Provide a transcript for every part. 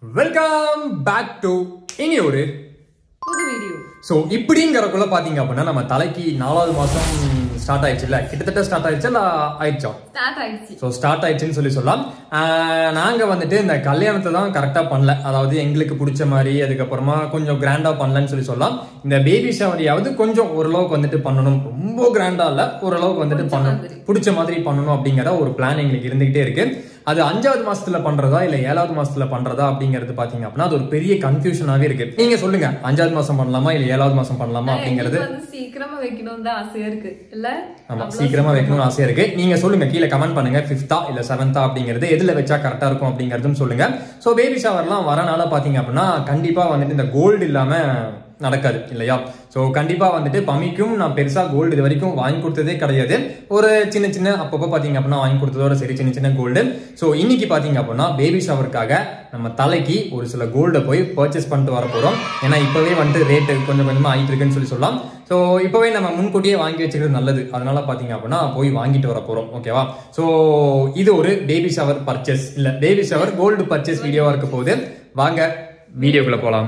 Welcome back to இனி ஒரு புது வீடியோ ஸோ இப்படிங்கிறக்குள்ள பார்த்தீங்க அப்படின்னா நம்ம தலைக்கு நாலாவது மாதம் ஸ்டார்ட் ஆயிடுச்சுல்ல கிட்டத்தட்ட ஸ்டார்ட் ஆயிடுச்சு இல்லை ஆயிடுச்சா ஸ்டார்ட் ஆயிடுச்சு ஸோ ஸ்டார்ட் ஆயிடுச்சுன்னு சொல்லி சொல்லலாம் நாங்கள் வந்துட்டு இந்த கல்யாணத்தை தான் கரெக்டாக பண்ணல அதாவது எங்களுக்கு பிடிச்ச மாதிரி அதுக்கப்புறமா கொஞ்சம் கிராண்டாக பண்ணலன்னு சொல்லி சொல்லலாம் இந்த பேபி ஷவரையாவது கொஞ்சம் ஓரளவுக்கு வந்துட்டு பண்ணணும் ரொம்ப கிராண்டாக இல்லை ஓரளவுக்கு வந்துட்டு பண்ணணும் பிடிச்ச மாதிரி பண்ணணும் அப்படிங்கிற ஒரு பிளான் எங்களுக்கு இருந்துகிட்டே இருக்கு அது அஞ்சாவது மாசத்துல பண்றதா இல்ல ஏழாவது மாசத்துல பண்றதா அப்படிங்கிறது பாத்தீங்க அப்படின்னா அது ஒரு பெரிய கன்ஃபியூஷனாவே இருக்கு நீங்க சொல்லுங்க அஞ்சாவது மாசம் பண்ணலாமா இல்ல ஏழாவது மாசம் பண்ணலாமா அப்படிங்கிறது எனக்கு வந்து சீக்கிரமா வைக்கணும் தான் ஆசையா இருக்கு இல்ல ஆமா சீக்கிரமா வைக்கணும்னு ஆசையா இருக்கு நீங்க சொல்லுங்க கீழே கமெண்ட் பண்ணுங்க ஃபிஃப்த்தா இல்ல செவன்த்தா அப்படிங்கிறது எதுல வச்சா கரெக்டா இருக்கும் அப்படிங்கறதும் சொல்லுங்க சோ பேபி ஷவர்லாம் வரனால பாத்தீங்க அப்படின்னா கண்டிப்பா வந்துட்டு இந்த கோல்டு இல்லாம நடக்காது இல்லையா ஸோ கண்டிப்பா வந்துட்டு பமிக்கும் நான் பெருசா கோல்டு இது வரைக்கும் வாங்கி கொடுத்ததே கிடையாது ஒரு சின்ன சின்ன அப்பப்போ பாத்தீங்க அப்படின்னா வாங்கி கொடுத்ததோட சரி சின்ன சின்ன கோல்டு ஸோ இன்னைக்கு பாத்தீங்க அப்படின்னா பேபி ஷவருக்காக நம்ம தலைக்கு ஒரு சில கோல்டை போய் பர்ச்சேஸ் பண்ணிட்டு வர போறோம் ஏன்னா இப்பவே வந்துட்டு ரேட்டு கொஞ்சம் கொஞ்சமா ஆகிட்டு இருக்குன்னு சொல்லி சொல்லலாம் ஸோ இப்போவே நம்ம முன்கூட்டியே வாங்கி வச்சுக்கிறது நல்லது அதனால பார்த்தீங்க அப்படின்னா போய் வாங்கிட்டு வர போகிறோம் ஓகேவா ஸோ இது ஒரு பேபி ஷவர் பர்ச்சேஸ் இல்லை பேபி ஷவர் கோல்டு பர்ச்சேஸ் வீடியோவாக இருக்க போகுது வாங்க வீடியோக்குள்ளே போகலாம்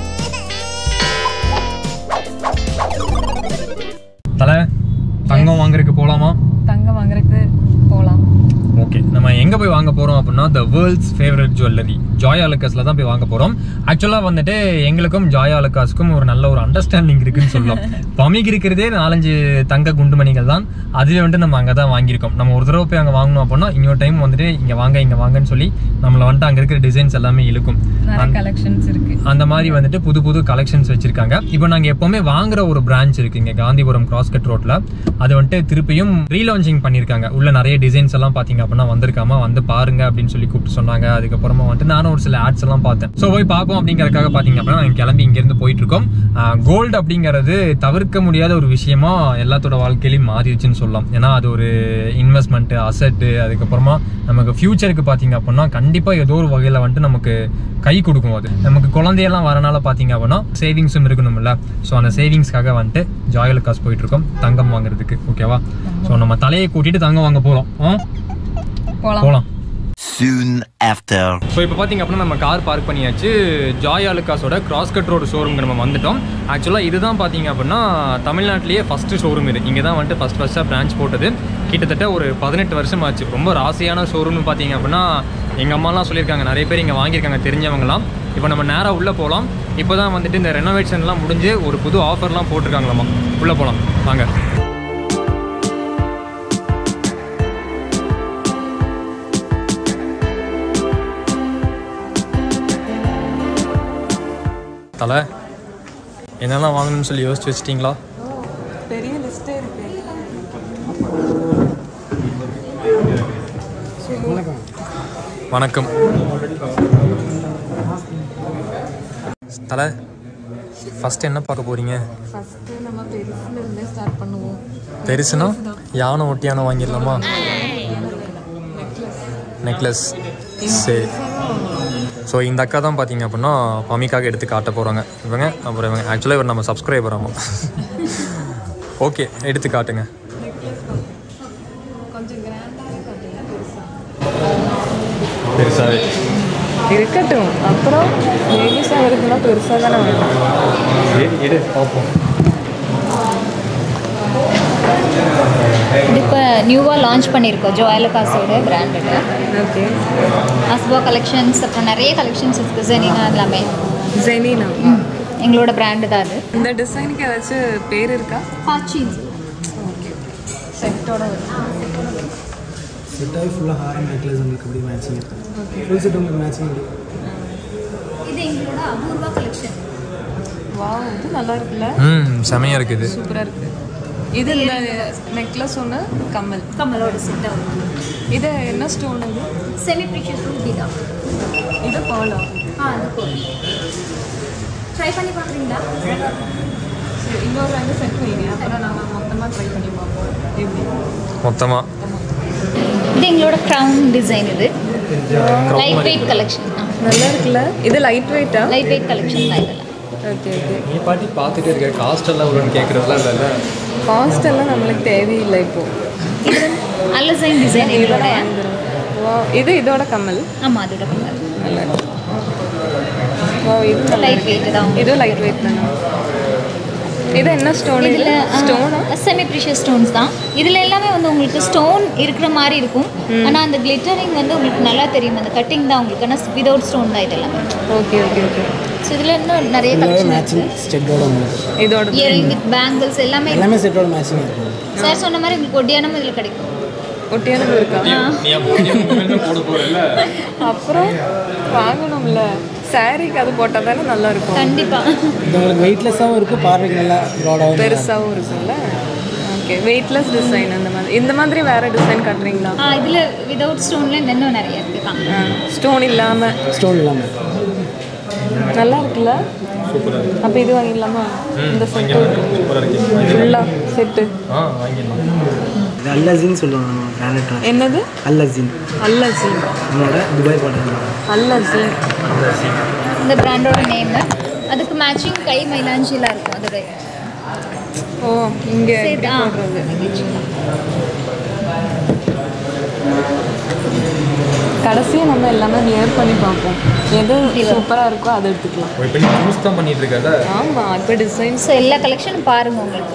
தலை தங்கம் வாங்குறதுக்கு போகலாமா தங்கம் வாங்குறதுக்கு போலாம் ஓகே நம்ம எங்க போய் வாங்க போறோம் அப்படின்னா the world's favourite jewellery Joy அலுக்காஸ்ல தான் போய் வாங்க போறோம் ஆக்சுவலா வந்துட்டு எங்களுக்கும் ஜாய் அலுக்காஸ்க்கும் ஒரு நல்ல ஒரு அண்டர்ஸ்டாண்டிங் இருக்குன்னு சொல்லலாம் பமிக்கு இருக்கிறதே நாலஞ்சு தங்க குண்டுமணிகள் தான் அதுவே வந்துட்டு நம்ம அங்கே தான் வாங்கியிருக்கோம் நம்ம ஒரு தடவை போய் அங்கே வாங்கணும் அப்படின்னா இன்னொரு டைம் வந்துட்டு இங்க வாங்க இங்க வாங்கன்னு சொல்லி நம்மள வந்துட்டு அங்க இருக்கிற டிசைன்ஸ் எல்லாமே இழுக்கும் நிறைய கலெக்ஷன்ஸ் இருக்கு அந்த மாதிரி வந்துட்டு புது புது கலெக்ஷன்ஸ் வச்சிருக்காங்க இப்போ நாங்க எப்பவுமே வாங்குற ஒரு பிரான்ச் இருக்கு இங்க காந்திபுரம் கிராஸ்கட் ரோட்ல அது வந்துட்டு திருப்பியும் ரீலான்ச்சிங் பண்ணிருக்காங்க உள்ள நிறைய டிசைன்ஸ் எல்லாம் பாத்தீங்க அப்படின்னா வந்திருக்காம வந்து பாருங்க அப்படின்னு சொல்லி கூப்பிட்டு சொன்னாங்க அதுக்கப்புறமா வந்துட்டு நானும் ஒரு சில ஆட்ஸ் எல்லாம் பார்த்தேன் ஸோ போய் பார்ப்போம் அப்படிங்கறதுக்காக பாத்தீங்க அப்படின்னா நாங்க கிளம்பி இங்க இருந்து போயிட்டு இருக்கோம் கோல்டு அப்படிங்கிறது தவிர்க்க முடியாத ஒரு விஷயமா எல்லாத்தோட வாழ்க்கையிலும் மாறிடுச்சுன்னு சொல்லலாம் ஏன்னா அது ஒரு இன்வெஸ்ட்மெண்ட் அசெட் அதுக்கப்புறமா நமக்கு ஃபியூச்சருக்கு பாத்தீங்க அப்படின்னா கண்டிப்பா ஏதோ ஒரு வகையில வந்துட்டு நமக்கு கை கொடுக்கும் அது நமக்கு குழந்தையெல்லாம் வரனால பாத்தீங்க அப்படின்னா சேவிங்ஸும் இருக்கணும்ல ஸோ அந்த சேவிங்ஸ்க்காக வந்துட்டு ஜாயல் காசு போயிட்டு இருக்கோம் தங்கம் வாங்குறதுக்கு ஓகேவா ஸோ நம்ம தலையை கூட்டிட்டு தங்கம் வாங்க போறோம் ஆ? போலாம் போலாம் Soon after. ஸோ இப்போ பார்த்தீங்க அப்படின்னா நம்ம கார் பார்க் பண்ணியாச்சு ஜாய் அலுக்காஸோட கிராஸ் கட் ரோடு ஷோரூம்க்கு நம்ம வந்துட்டோம் ஆக்சுவலாக இதுதான் பார்த்தீங்க அப்படின்னா தமிழ்நாட்டிலேயே ஃபஸ்ட்டு ஷோரூம் இது இங்கே தான் வந்துட்டு ஃபஸ்ட் ஃபஸ்ட்டாக பிரான்ச் போட்டது கிட்டத்தட்ட ஒரு பதினெட்டு வருஷம் ஆச்சு ரொம்ப ராசியான ஷோரூம்னு பார்த்தீங்க அப்படின்னா எங்கள் அம்மாலாம் சொல்லியிருக்காங்க நிறைய பேர் இங்கே வாங்கியிருக்காங்க தெரிஞ்சவங்களாம் இப்போ நம்ம நேராக உள்ளே போகலாம் இப்போ தான் வந்துட்டு இந்த ரெனோவேஷன்லாம் முடிஞ்சு ஒரு புது ஆஃபர்லாம் போட்டிருக்காங்களாமா உள்ளே போகலாம் வாங்க தலை என்னெல்லாம் வாங்கணும்னு சொல்லி யோசிச்சு வச்சிட்டிங்களா பெரிய லிஸ்டே இருக்கு வணக்கம் தலை ஃபர்ஸ்ட் என்ன பார்க்க போறீங்க ஃபர்ஸ்ட் நம்ம பெருசுல இருந்தே ஸ்டார்ட் பண்ணுவோம் பெருசுனா யானை ஒட்டி யானை வாங்கிடலாமா நெக்லஸ் சரி ஸோ இந்த அக்கா தான் பார்த்தீங்க அப்படின்னா பமிக்காக எடுத்து காட்ட போகிறாங்க இவங்க அப்புறம் இவங்க ஆக்சுவலாக இவர் நம்ம சப்ஸ்கிரைபர் ஆமாம் ஓகே எடுத்து காட்டுங்க கொஞ்சம் கிராண்டாவே காட்டுங்க பெருசா பெருசாகவே இருக்கட்டும் அப்புறம் பேபிஸ் ஆகிறதுக்குலாம் பெருசாக தானே வேணும் சரி எடு பார்ப்போம் இது இப்போ நியூவாக லான்ச் பண்ணியிருக்கோம் ஜோயலுகாஸோட பிராண்டடு ஓகே அஸ்பா கலெக்ஷன்ஸ் அப்புறம் நிறைய கலெக்ஷன்ஸ் இருக்குது ஜெனினா எல்லாமே ஜெனினா ம், எங்களோட பிராண்டு தான் அது இந்த டிசைனுக்கு ஏதாச்சும் பேர் இருக்கா பாச்சி செட்டோட செட்டாகி ஃபுல்லாக ஹாரம் நெக்லஸ் உங்களுக்கு அப்படி மேட்சிங் ஃபுல் செட் உங்களுக்கு மேட்சிங் இது எங்களோட அபூர்வா கலெக்ஷன் வா இது நல்லா இருக்குல்ல ம் செமையாக இருக்குது சூப்பராக இருக்கு இது இந்த நெக்லஸ் ஒன்று கம்மல் கமலோட செட்டை இது என்ன ஸ்டோன் இது செமி ப்ரீஷியஸ் ரூபி தான் இது பாலா ஆ அது போதும் ட்ரை பண்ணி பார்க்குறீங்களா சரி இன்னொரு ரெண்டு செட் வைங்க அப்புறம் நம்ம மொத்தமாக ட்ரை பண்ணி பார்ப்போம் எப்படி மொத்தமாக இது எங்களோட க்ரௌன் டிசைன் இது லைட் வெயிட் கலெக்ஷன் நல்லா இருக்குல்ல இது லைட் வெயிட்டா லைட் வெயிட் கலெக்ஷன் தான் இதெல்லாம் ஓகே ஓகே நீ பாட்டி பார்த்துட்டே இருக்க காஸ்ட் எல்லாம் ஒன்று கேட்குறதுலாம் இல்லைல்ல காஸ்ட் எல்லாம் நம்மளுக்கு தேவையில்லை இப்போ இது வந்து அலசைன் டிசைன் எங்களோட வா இது இதோட கம்மல் ஆமாம் அதோட கலர் நல்லா இருக்கு இது நல்லா லைட் இருக்கு. வெயிட் தான் இதுவும் லைட் வெயிட் தானே இது என்ன ஸ்டோன் இது இதில் ஸ்டோனா செமி ப்ரீஷியஸ் ஸ்டோன்ஸ் தான் இதில் எல்லாமே வந்து உங்களுக்கு ஸ்டோன் இருக்கிற மாதிரி இருக்கும் ஆனால் அந்த கிளிட்டரிங் வந்து உங்களுக்கு நல்லா தெரியும் அந்த கட்டிங் தான் உங்களுக்கு ஆனால் விதவுட் ஸ்டோன் தான் இது எல்லாமே ஓகே ஓகே ஓகே ஸோ இதில் இன்னும் நிறைய இதோட கலெக்ஷன் மேட்சிங் ஸ்டெட்டோட உங்களுக்கு இதோட இயரிங் வித் பேங்கிள்ஸ் எல்லாமே எல்லாமே செட்டோட மேட்சிங் இருக்கும் சார் சொன்ன மாதிரி உங்களுக்கு ஒட்டியானமும் இதில் கிடைக்கும் ஒட்டியானது இருக்கா நீ அப்போ போட போறல அப்புறம் வாங்கணும்ல சாரீக்கு அது போட்டால் தானே நல்லா இருக்கும் கண்டிப்பாக இது உங்களுக்கு வெயிட்லெஸ்ஸாகவும் இருக்குது பார்வைக்கு நல்லா ப்ராடாகவும் பெருசாகவும் இருக்கும்ல ஓகே வெயிட்லெஸ் டிசைன் அந்த மாதிரி இந்த மாதிரி வேற டிசைன் காட்டுறீங்களா ஆ இதில் விதவுட் ஸ்டோனில் இன்னும் நிறைய இருக்குது காமிக்கிறேன் ஸ்டோன் இல்லாமல் ஸ்டோன் இல்லாமல் நல்லா இருக்குல்ல அப்போ இது வாங்கிடலாமா இந்த செட்டு சூப்பரா இருக்கு ஃபுல்லாக செட்டு ஆ வாங்கிடலாம் இது அல்லசின்னு சொல்லுவாங்க நம்ம பிராண்டட் என்னது அல்லசின் அல்லசீன் நம்மளோட துபாய் பாட்டு அல்லசீன் இந்த பிராண்டோட நேமு அதுக்கு மேட்சிங் கை மைலாஞ்சிலாம் இருக்கும் அதோட ஓ இங்கே சேர்த்து ஆ போடுறது வச்சுக்கலாம். கடைசியாக நம்ம எல்லாமே வியர் பண்ணி பார்ப்போம் எது சூப்பராக இருக்கோ அதை எடுத்துக்கலாம் இப்போ நீ யூஸ் தான் பண்ணிட்டு இருக்கல ஆமாம் இப்போ டிசைன்ஸ் ஸோ எல்லா கலெக்ஷனும் பாருங்க உங்களுக்கு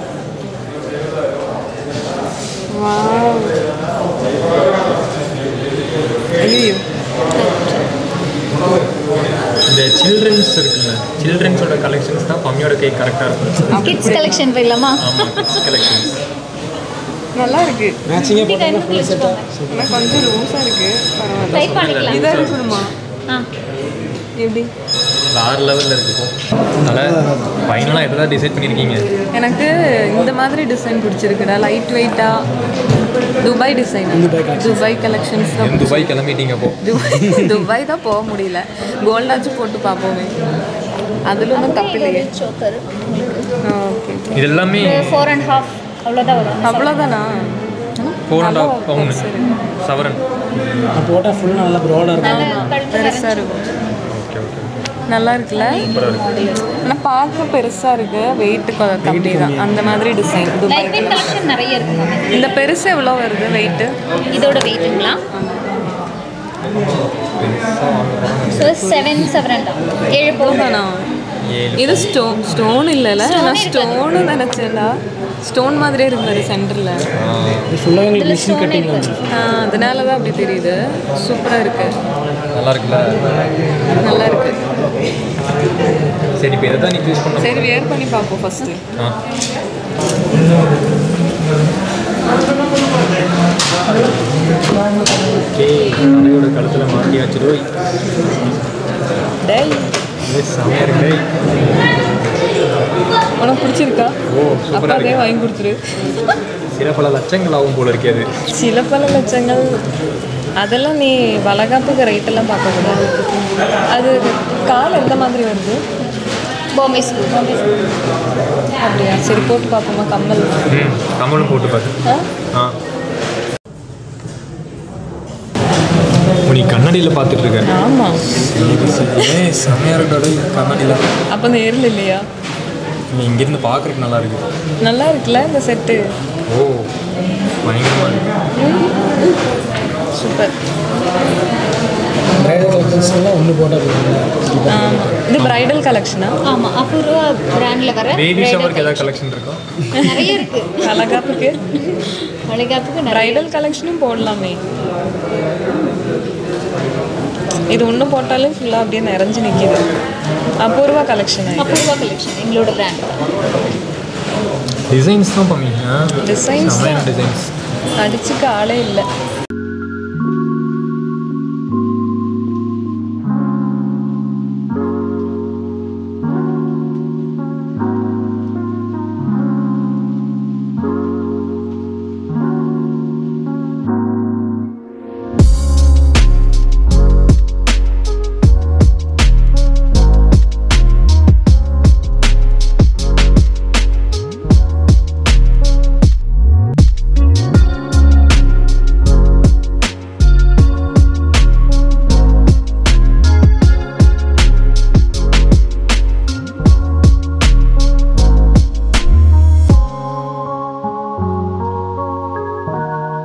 வாவ் ஐயோ இந்த சில்ட்ரன்ஸ் இருக்குல்ல சில்ட்ரன்ஸோட கலெக்ஷன்ஸ் தான் பம்மியோட கை கரெக்டாக இருக்கும் கிட்ஸ் கலெக்ஷன் போயிடலாமா ஆமாம் கிட்ஸ் கலெக்ஷன்ஸ் நல்லா இருக்கு மேட்சிங்கே குட்டி போட்டால் டைமுக்கு ஃபுல் செட்டாக வச்சுக்கோங்க ஆனால் கொஞ்சம் லூஸாக இருக்கு பரவாயில்ல ட்ரை பண்ணிக்கலாம் இதாக இருக்கணுமா ஆ எப்படி வேறு லெவலில் இருக்கும் அதனால் ஃபைனலாக எதாவது டிசைட் பண்ணியிருக்கீங்க எனக்கு இந்த மாதிரி டிசைன் பிடிச்சிருக்குடா லைட் வெயிட்டாக துபாய் டிசைன் துபாய் கலெக்ஷன்ஸ் தான் என் துபாய் கிளம்பிட்டீங்க அப்போ துபாய் துபாய் தான் போக முடியல கோல்டாச்சும் போட்டு பார்ப்போமே அதில் ஒன்றும் தப்பு இல்லையே சோக்கர் ஓகே இது எல்லாமே ஃபோர் அண்ட் ஹாஃப் அவ்வளோதான் வரும் அவ்வளோதானா ஃபோர் அண்ட் ஆஃப் பவுன் சவரன் போட்டால் ஃபுல் நல்லா ப்ராடாக இருக்கும் நல்ல கழுத்து பெருசாக இருக்கும் ஓகே ஓகே நல்லா இருக்குல்ல ஆனால் பார்க்க பெருசாக இருக்கு வெயிட் கம்மி தான் அந்த மாதிரி design Dubai light weight collection நிறைய இருக்கு மேம் இந்த பெருசு எவ்வளோ வருது வெயிட்டு இதோட வெயிட்டுங்களா ஸோ செவன் செவன் தான் ஏழு பவுன் தானா ஏழு இது ஸ்டோன் ஸ்டோன் இல்லைல்ல Stone நான் இருக்காது. ஸ்டோனு நினச்சேன்டா ஸ்டோன் மாதிரியே இருக்குது சென்டரில் இது ஃபுல்லாக உங்களுக்கு இதில் Ah, மிஷின் ஸ்டோன் கட்டிங் இருக்கு அதனால தான் அப்படி தெரியுது சூப்பராக இருக்கு நல்லா இருக்குல்ல நல்லா இருக்கு சரி இப்போ இதை தான் நீ சூஸ் பண்ண சரி வேர் பண்ணி பார்ப்போம் ஃபஸ்ட்டு ஆ ஓகே தலையோட கழுத்தில் மாட்டி வச்சிடும் டேய் இது செமையாக இருக்கு உனக்கு பிடிச்சிருக்கா ஓ சூப்பராக அப்பா அதே இருக்கு வாங்கி கொடுத்துரு சில பல லட்சங்கள் ஆகும் போல இருக்கே அது சில பல லட்சங்கள் அதெல்லாம் நீ வளகாப்புக்கு ரேட்டெல்லாம் பார்க்கக்கூடாது அது கால் எந்த மாதிரி வருது பாம்பே ஸ்கூல் பாம்பே ஸ்கூல் அப்படியா சரி போட்டு பார்ப்போமா கம்மல் ம் கமலும் போட்டு பார்த்து ஆ ஆ ஓ, நீ கண்ணாடியில் பார்த்துட்டு இருக்க ஆமாம் ஏய் செமையாக இருக்கடா கண்ணாடியில் அப்போ நேரில் இல்லையா நீ இங்கேருந்து பார்க்குறதுக்கு நல்லா இருக்கு நல்லா இருக்குல்ல இந்த செட்டு ஓ பயங்கரமாக இருக்கு சூப்பர் ப்ரைடல் கலெக்ஷன்ஸ்லாம் ஒன்று போட்டால் ஆமாம் இது பிரைடல் கலெக்ஷனா ஆமாம் அபூர்வா பிராண்டில் வர பேபி bridal ஷவருக்கு ஏதாவது collection. கலெக்ஷன் இருக்கா நிறைய இருக்கு வளகாப்புக்கு வளைகாப்புக்கு நிறைய பிரைடல் கலெக்ஷனும் போடலாமே இது ஒன்று போட்டாலே ஃபுல்லாக அப்படியே நிறைஞ்சு நிற்கிது அபூர்வா கலெக்ஷன் அபூர்வா கலெக்ஷன் எங்களோட பிராண்ட் டிசைன்ஸ் தான் பண்ணி Designs செமையான தான். டிசைன்ஸ் அடிச்சுக்க ஆளே இல்லை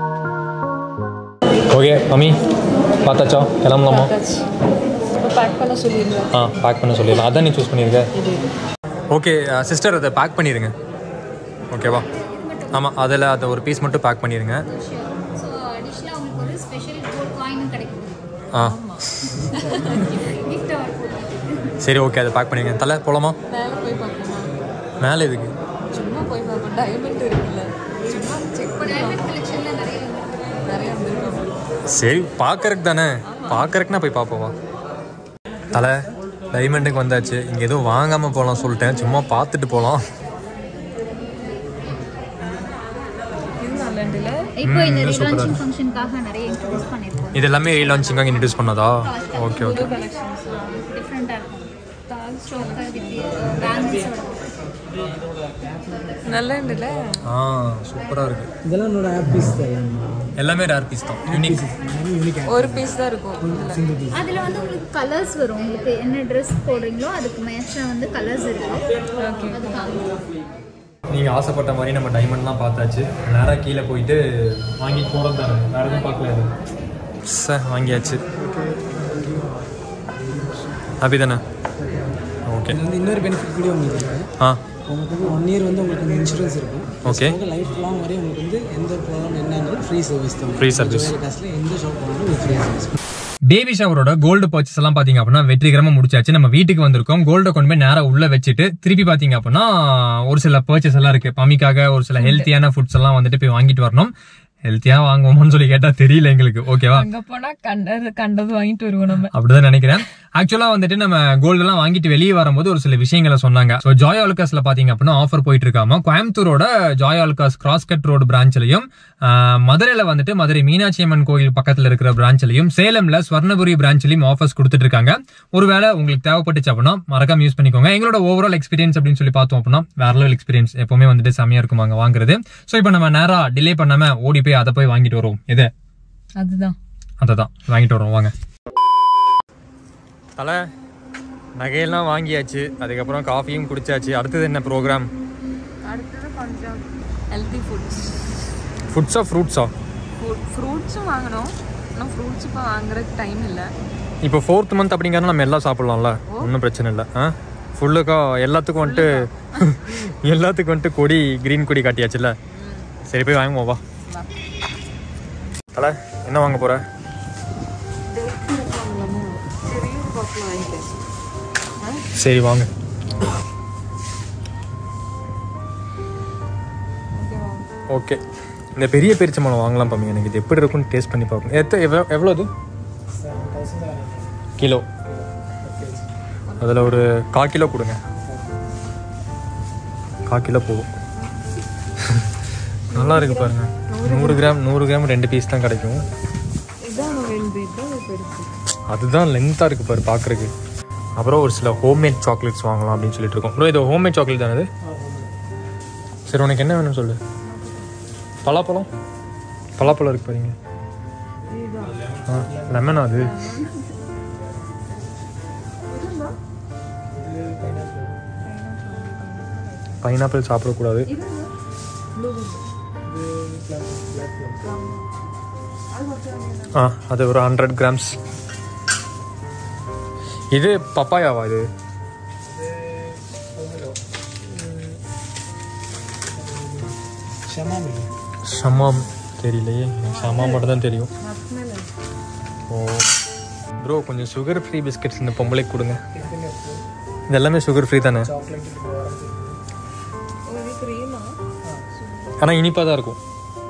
ஓகே மம்மி பார்த்தாச்சா கிளம்பலாமா பார்த்தாச்சு இப்போ பேக் பண்ண சொல்லிடுங்க ஆ பேக் பண்ண சொல்லிடலாம் அதான் நீ சூஸ் பண்ணியிருக்க ஓகே சிஸ்டர் அதை பேக் பண்ணிடுங்க ஓகேவா ஆமாம் அதில் அதை ஒரு பீஸ் மட்டும் பேக் பண்ணிடுங்க ஸோ அடிஷ்னலாக உங்களுக்கு ஒரு ஸ்பெஷல் கோல்ட் காயினும் கிடைக்கும் ஆ கிஃப்ட் அவர் போட்டு சரி ஓகே அதை பேக் பண்ணிடுங்க தலை போலாமா மேலே போய் பார்க்கணும் மேலே இதுக்கு சும்மா போய் பார்ப்போம் டைமண்ட் இருக்குல்ல சும்மா செக் பண்ணி டைமண்ட் கலெக்ஷனில் நிறைய நிறைய வந்துருக்கோம் சரி பார்க்கறக்கு தானே பார்க்கறக்குனா போய் பார்ப்போவா தலை டைமண்டுக்கு வந்தாச்சு இங்கே எதுவும் வாங்காமல் போகலாம் சொல்லிட்டேன் சும்மா பார்த்துட்டு போகலாம் இது நல்லண்டில் இப்போ இந்த ரிலான்ச்சிங் ஃபங்க்ஷனுக்காக நிறைய இன்ட்ரடியூஸ் பண்ணியிருக்கோம் இது எல்லாமே லான்ச்சிங்காக இன்ட்ரடியூஸ் பண்ணதா ஓகே ஓகே கலெக்ஷன்ஸ் டிஃப்ரெண்ட்டாக இருக்கும் தால் ஸ்டோக்கை வித் பேங்கிள்ஸோட நல்லண்டில் ஆ சூப்பராக இருக்கு இதெல்லாம் என்னோட ஆப் பீஸ் தான் எல்லாமே ரேர் பீஸ் தான் யூனிக் யூனிக் ஒரு பீஸ் தான் இருக்கும் சிங்கிள் பீஸ் அதில் வந்து உங்களுக்கு கலர்ஸ் வரும் உங்களுக்கு என்ன ட்ரெஸ் போடுறீங்களோ அதுக்கு மேட்சாக வந்து கலர்ஸ் இருக்கும் அது காமிக்கும் நீங்கள் ஆசைப்பட்ட மாதிரி நம்ம டைமண்ட்லாம் பார்த்தாச்சு நேராக கீழே போயிட்டு வாங்கிட்டு போகிறது தானே வேறு எதுவும் பார்க்கல இது சார் வாங்கியாச்சு ஹாப்பி தானே ஓகே இது வந்து இன்னொரு பெனிஃபிட் கூட உங்களுக்கு இருக்கு ஆ உங்களுக்கு வந்து ஒன் இயர் வந்து உங்களுக்கு வந்து இன்சூரன்ஸ் இருக்கும் Okay. லைஃப் லாங் வரையும் உங்களுக்கு வந்து எந்த ப்ராப்ளம் என்னன்னாலும் ஃப்ரீ சர்வீஸ் தான் Free service. காசில் எந்த ஷாப் போனாலும் ஃப்ரீ சர்வீஸ் பேபி ஷவரோட கோல்டு பர்ச்சேஸ் எல்லாம் பாத்தீங்க அப்படின்னா வெற்றிகரமா முடிச்சாச்சு நம்ம வீட்டுக்கு வந்திருக்கோம் கோல்ட கொண்டு போய் நேரா உள்ள வச்சுட்டு திருப்பி பாத்தீங்க அப்படின்னா ஒரு சில பர்ச்சேஸ் எல்லாம் இருக்கு பமிக்காக ஒரு சில ஹெல்த்தியான ஃபுட்ஸ் எல்லாம் வந்துட்டு போய் வாங்கிட்டு வரணும் ஹெல்த்தியா வாங்குவோம்னு சொல்லி கேட்டா தெரியல எங்களுக்கு ஓகேவா அங்க போனா கண்டது கண்டது வாங்கிட்டு வருவோம் நம்ம அப்படிதான் நினைக்கிறேன் ஆக்சுவலா வந்துட்டு நம்ம கோல்டு எல்லாம் வாங்கிட்டு வெளியே வரும்போது ஒரு சில விஷயங்களை சொன்னாங்க ஸோ ஜாய் ஆல்காஸ்ல பாத்தீங்க அப்படின்னா ஆஃபர் போயிட்டு இருக்காம கோயம்புத்தூரோட ஜாய் ஆல்காஸ் கிராஸ்கட் ரோடு பிரான்ச்லயும் மதுரையில வந்துட்டு மதுரை மீனாட்சி அம்மன் கோயில் பக்கத்துல இருக்கிற பிரான்ச்லயும் சேலம்ல ஸ்வர்ணபுரி பிரான்ச்லயும் ஆஃபர்ஸ் கொடுத்துட்டு இருக்காங்க ஒருவேளை உங்களுக்கு தேவைப்பட்டுச்சு அப்படின்னா மறக்காம யூஸ் பண்ணிக்கோங்க எங்களோட ஓவரால் எக்ஸ்பீரியன்ஸ் அப்படின்னு சொல்லி பார்த்தோம் அப்படின்னா வேற லெவல் எக்ஸ்பீரியன்ஸ் எப்பவுமே வந்துட்டு செமையா இருக்கும் அங்க வாங்குறது ஸோ இப்போ நம்ம நேரா டிலே பண்ணாம ஓடி போய் அதை போய் வாங்கிட்டு வருவோம் எது அதுதான் அதை தான் வாங்கிட்டு வரோம் வாங்க தலை நகையெல்லாம் வாங்கியாச்சு அதுக்கப்புறம் காஃபியும் குடிச்சாச்சு அடுத்தது என்ன ப்ரோக்ராம் அடுத்தது கொஞ்சம் ஹெல்தி ஃபுட்ஸ் ஃபுட்ஸா ஃப்ரூட்ஸா ஃப்ரூட்ஸும் வாங்கணும் ஆனால் ஃப்ரூட்ஸ் இப்போ வாங்குறதுக்கு டைம் இல்லை இப்போ ஃபோர்த் மந்த் அப்படிங்கிறத நம்ம எல்லாம் சாப்பிட்லாம்ல ஒன்றும் பிரச்சனை இல்லை ஆ ஃபுல்லுக்கா எல்லாத்துக்கும் வந்துட்டு எல்லாத்துக்கும் வந்துட்டு கொடி க்ரீன் கொடி காட்டியாச்சுல்ல சரி போய் வாங்குவோம் வா தலை என்ன வாங்க போற சரி வாங்க ஓகே இந்த பெரிய பெரிச்சம்பழம் வாங்கலாம் பாமி எனக்கு இது எப்படி இருக்கும்னு டேஸ்ட் பண்ணி பார்க்கணும் எத்த எவ்வளோ எவ்வளோ அது கிலோ அதில் ஒரு கால் கிலோ கொடுங்க கால் கிலோ போதும் நல்லா இருக்கு பாருங்க நூறு கிராம் நூறு கிராம் ரெண்டு பீஸ் தான் கிடைக்கும் இதான் வெல்து இதான் பெருசு அதுதான் லென்த்தாக இருக்கு பாரு பார்க்குறக்கு அப்புறம் ஒரு சில ஹோம்மேட் சாக்லேட்ஸ் வாங்கலாம் அப்படின்னு சொல்லிட்டு இருக்கோம் ப்ரோ இது ஹோம்மேட் சாக்லேட் தானே இது சரி உனக்கு என்ன வேணும்னு சொல்லு பலாப்பழம் பலாப்பழம் இருக்கு பாருங்க ஆ லெமனா அது பைனாப்பிள் சாப்பிடக்கூடாது ஆ அது ஒரு ஹண்ட்ரட் கிராம்ஸ் இது பப்பாயாவா இது ஷமா மில்லி ஷமாம் தெரியலையே எனக்கு ஷமா மட்டும் தான் தெரியும் ஓ ப்ரோ கொஞ்சம் சுகர் ஃப்ரீ பிஸ்கட்ஸ் இந்த பொம்பளைக்கு கொடுங்க இது எல்லாமே சுகர் ஃப்ரீ தானே சாக்லேட் ஒரு க்ரீமா ஆனால் இனிப்பாக தான் இருக்கும்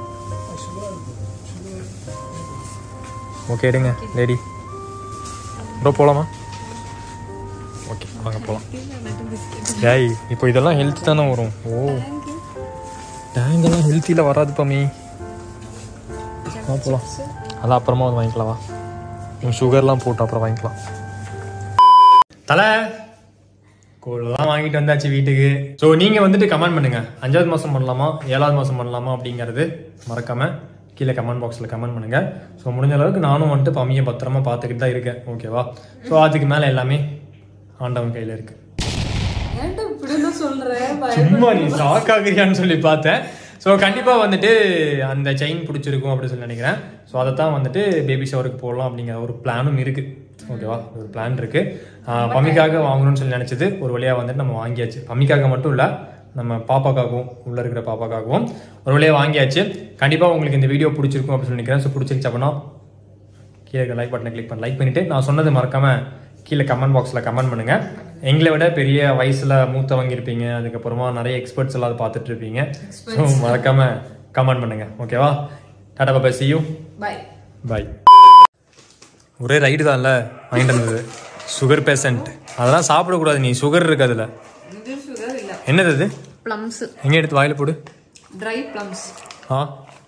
ஓகே எடுங்க லேடி ப்ரோ போகலாமா ஓகே வாங்க போகலாம் ஏய் இப்போ இதெல்லாம் ஹெல்த் தானே வரும் ஓ டேங்கெல்லாம் ஹெல்த்தியில் வராது பாமி வா போகலாம் அதான் அப்புறமா வந்து வாங்கிக்கலாம் வா உன் சுகர்லாம் போட்டு அப்புறம் வாங்கிக்கலாம் தலை கோல்லாம் வாங்கிட்டு வந்தாச்சு வீட்டுக்கு ஸோ நீங்கள் வந்துட்டு கமெண்ட் பண்ணுங்க அஞ்சாவது மாதம் பண்ணலாமா ஏழாவது மாதம் பண்ணலாமா அப்படிங்கிறது மறக்காம கீழே கமெண்ட் பாக்ஸில் கமெண்ட் பண்ணுங்க ஸோ முடிஞ்ச அளவுக்கு நானும் வந்துட்டு பம்மியை பத்திரமா பார்த்துக்கிட்டு தான் இருக்கேன் ஓகேவா ஸோ அதுக்கு மேலே எல்லாமே ஆண்டவன் கையில் இருக்கு ஏன்டா இப்படிலாம் சொல்கிறேன் சும்மா நீ ஷாக் ஆகுறியான்னு சொல்லி பார்த்தேன் ஸோ கண்டிப்பாக வந்துட்டு அந்த செயின் பிடிச்சிருக்கும் அப்படின்னு சொல்லி நினைக்கிறேன் ஸோ அதை தான் வந்துட்டு பேபி ஷவருக்கு போடலாம் அப்படிங்கிற ஒரு பிளானும் இருக்கு ஓகேவா ஒரு பிளான் இருக்கு ஆஹ் பம்மிக்காக வாங்கணும்னு சொல்லி நினைச்சது ஒரு வழியா வந்துட்டு நம்ம வாங்கியாச்சு பம்மிக்காக மட்டும் இல்ல நம்ம பாப்பாக்காகவும் உள்ள இருக்கிற பாப்பாக்காகவும் ஒரு வழியா வாங்கியாச்சு கண்டிப்பா உங்களுக்கு இந்த வீடியோ பிடிச்சிருக்கும் அப்படின்னு சொல்லி நினைக்கிறேன் ஸோ பிடிச்சிருச்சு அப்படின்னா கீழே இருக்க லைக் பட்டனை கிளிக் பண்ணி லைக் பண்ணிட்டு நான் சொன்னது மறக்காம கீழே கமெண்ட் பாக்ஸில் கமெண்ட் பண்ணுங்க எங்களை விட பெரிய வயசுல மூத்தவங்க இருப்பீங்க அதுக்கப்புறமா நிறைய எக்ஸ்பர்ட்ஸ் எல்லாம் அதை பார்த்துட்டு இருப்பீங்க ஸோ மறக்காம கமெண்ட் பண்ணுங்க ஓகேவா டாடா பாபா சி யூ பாய் பாய் ஒரே ரைடு தான்ல வாங்கிட்டு வந்தது சுகர் பேஷண்ட் அதெல்லாம் சாப்பிடக்கூடாது நீ சுகர் இருக்கு அதுல இது சுகர் இல்லை என்னது அது ப்ளம்ஸ் எங்க எடுத்து வாயில போடு ட்ரை ப்ளம்ஸ் ஆ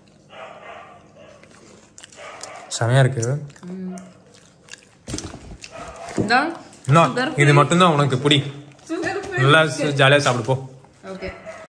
செமையா இருக்கு இதான் என்ன இது மட்டும்தான் உனக்கு புடி சுகர் நல்லா ஜாலியாக சாப்பிடு போ ஓகே